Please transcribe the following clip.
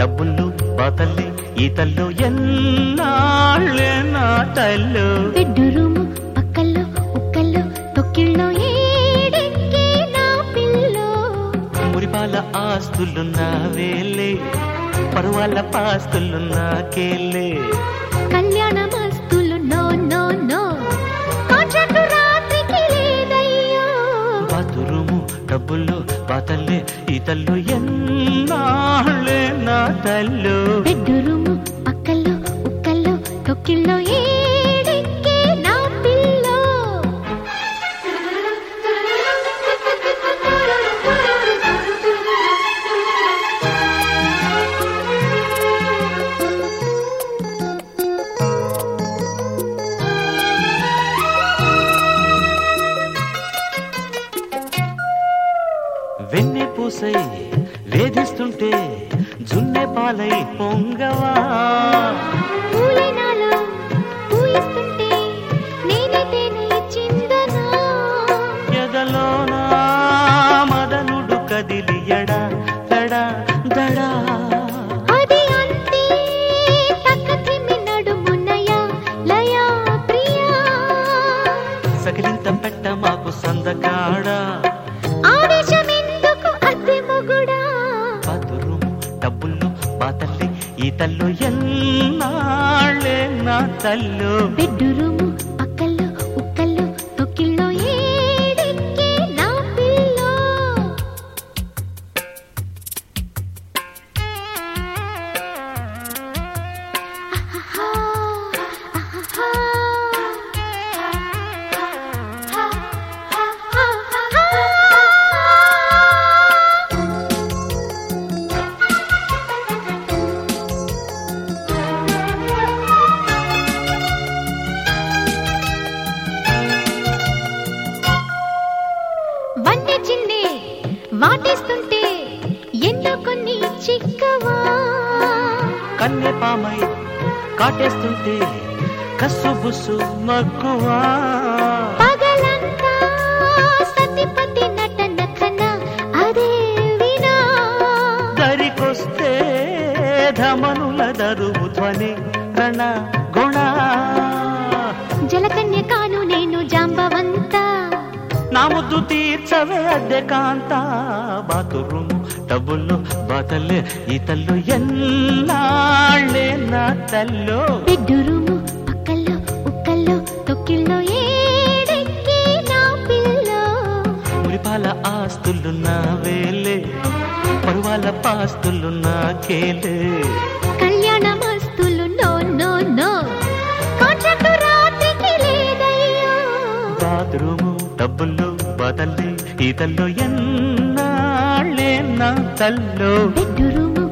డబ్బులు బాతల్లి ఈతల్లో ఎన్నాళ్ళే నా తల్లు బెడ్రూము పక్కల్లో ఉక్కల్లో తొక్కిళ్ళో ఏడెక్కి నా పిల్లో మురిపాల ఆస్తులున్న వేలే పరువాల పాస్తులున్న కేలే కళ్యాణ మస్తులు నో నో నో కాంట్రాక్టు రాత్రికి లేదయ్యో బాతురుము డబ్బులు బాతల్లే ఈతల్లో ఎన్నాళ్ళే నా తల్లు బెడ్రూము పక్కల్లో ఉక్కల్లో తొక్కిళ్ళో ఏడెక్కి నా పిల్లో వెన్నె పూసై వేధిస్తుంటే జున్నె పాలై పొంగవా పూలే నాలో పూయిస్తుంటే నేనే తేనె చిందనా ఎదలోనా మదనుడు కదిలి ఎడా దడా దడా అది అంతే తక్కతిమి నడుమునయా లయా ప్రియా సకిలింత పెట్ట మాకు సందకాడా ఆవేశమెందుకు అద్దె మొగుడా బాతురుము డబ్బులు బాతల్లి ఈ తల్లు ఎన్నాళ్ళే నా తల్లు బెడ్రూము పక్కల్లో ఉక్కల్లో తొక్కిల్లో ఏడెక్కి నా పిల్లో ఆహాహా, ఆహాహా. ఆహాహా. వన్నె చిందే వాటేస్తుంటే ఎన్నో కొన్ని చిక్కవా కన్నె పామై కాటేస్తుంటే కస్సు బుస్సు మక్కువా పగలంతా సతిపతి నటన కన్నా అదే వినా దరికొస్తే ధమనుల దరువు ధ్వని రణ గుణ జలకన్య కాను నేను జాంబవంత నా ముద్దు తీర్చవే అద్దె కాంత బాతురుము డబ్బులు బాతల్లే ఈ తల్లు ఎన్నాళ్ళే నా తల్లు బెడ్రూము పక్కల్లో ఉక్కల్లో తొక్కిల్లో ఏడెక్కి నా పిల్లో మురిపాల ఆస్తులున్న వేలే పరువాల పాస్తులున్న కేలే కళ్యాణ మస్తులు నో నో నో కాంట్రాక్టు రాత్రికి లేదయ్యో బాత్రూము డబ్బులు బదల్లి ఈతల్లో ఎన్నాళ్ళే నా తల్లు బెడ్రూము